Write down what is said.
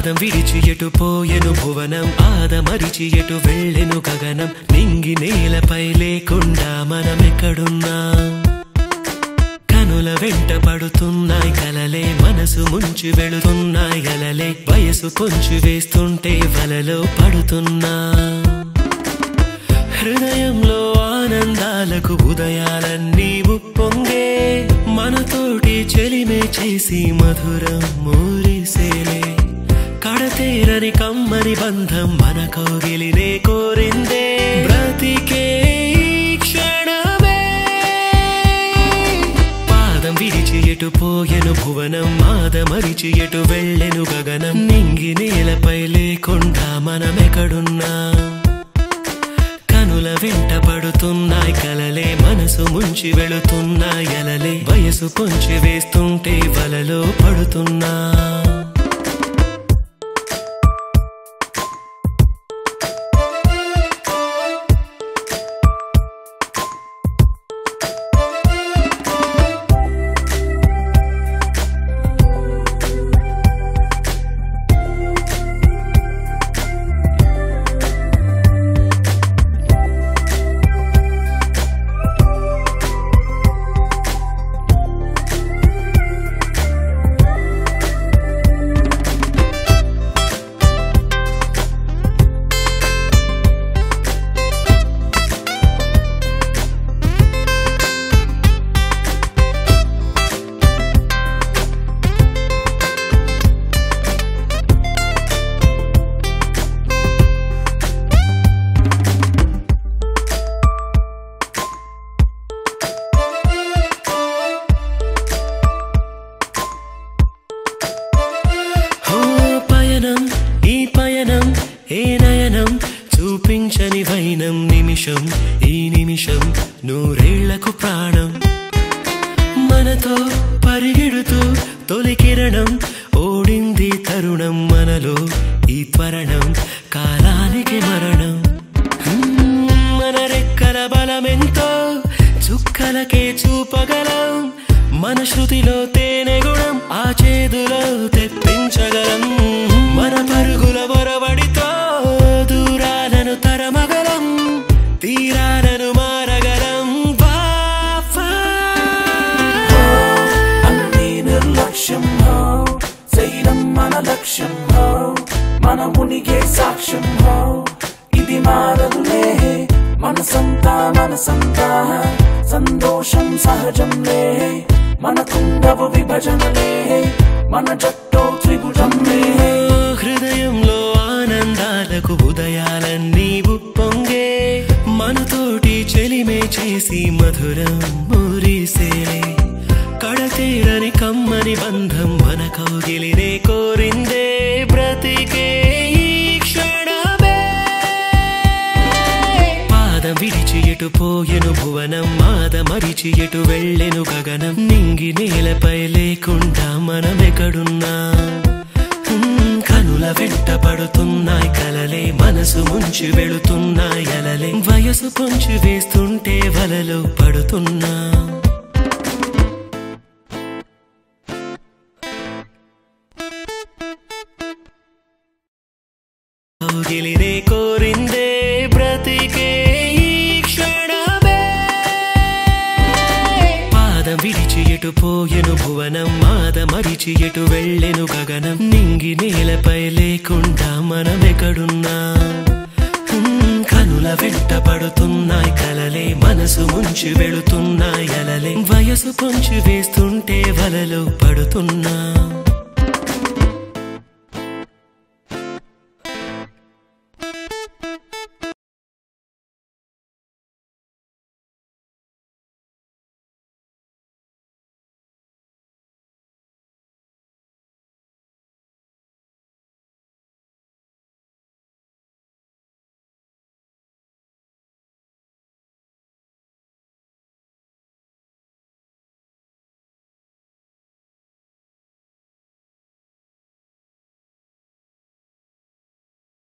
పాదం విడిచి ఎటు పోయెను భువనం ఆదమరిచి ఎటు వెళ్ళెను గగనం నింగి నేలపై లేకుండా మనమెక్కడున్నా కనుల వెంట పడుతున్నాయి కలలే మనసు ముంచి వెళుతున్నాయి అలలే వయసు కొంచెం వేస్తుంటే వలలో పడుతున్నా హృదయంలో ఆనందాలకు ఉదయాలన్నీ ఉప్పొంగే మనతోటి చెలిమే చేసి మధురం మూరిసేలే కడతేరని కమ్మని బంధం మన కోగిలినే కోరిందే బ్రతికే ఈ క్షణమే పాదం విడిచి ఎటు పోయెను భువనం మాదమరిచి ఎటు వెళ్ళెను గగనం నింగి నేలపై లేకుండా మనమెక్కడున్నా కనుల వెంట పడుతున్నాయి కలలే మనసు ముంచి వెళుతున్నాయి అలలే వయసు పొంచి వేస్తుంటే వలలో పడుతున్నా ఓ పయనం ఈ పయనం ఏ నయనం చూపించని వైనం నిమిషం ఈ నిమిషం నూరేళ్లకు ప్రాణం మనతో పరిగెడుతూ తొలి కిరణం ఓడింది తరుణం మనలో ఈ త్వరణం కాలానికి మరణం హ్మ్, మన రెక్కల బలమెంతో చుక్కలకే చూపగలం మన శృతిలో తేనె గుణం ఆ చేదులో తెప్పించగలం మన పరుగుల వరవడితో దూరాలను తరమగలం తీరాలను మారగలం వా, వా. అన్ని నిర్లక్ష్యం హో చేయడం మన లక్ష్యం హో మన ఉనికి సాక్ష్యం హో ఇది మారదులే మనసంతా మనసంతా సంతోషం సహజంలే మనకుండవు విభజనలే మన జట్టో త్రిభుజంలే హృదయంలో ఆనందాలకు ఉదయాలన్నీ ఉప్పొంగే మనతోటి చెలిమే చేసి మధురం మురిసేలే కడతీరని కమ్మని బంధం మన కౌగిలినే కోరిందే బ్రతికే ఈ క్షణమే పాదం విడిచి ఎటు పోయెను భువనం మాదమరిచి ఎటు వెళ్ళెను గగనం నింగి నేలపై లేకుండా మనమెక్కడున్నా హ్మ్, కనుల వెంట పడుతున్నాయి కలలే మనసు ముంచి వెళుతున్నాయి అలలే వయసు పొంచి వేస్తుంటే వలలో పడుతున్నా కౌగిలినే కోరిందే బ్రతికే ఈ క్షణమే పాదం విడిచి ఎటు పోయెను భువనం మాదమరిచి ఎటు వెళ్ళెను గగనం నింగి నేలపై లేకుండా మనమెక్కడున్నా హ్మ్, కనుల వెంట పడుతున్నాయి కలలే మనసు ముంచి వెళుతున్నాయి అలలే వయసు పొంచి వేస్తుంటే వలలో పడుతున్నా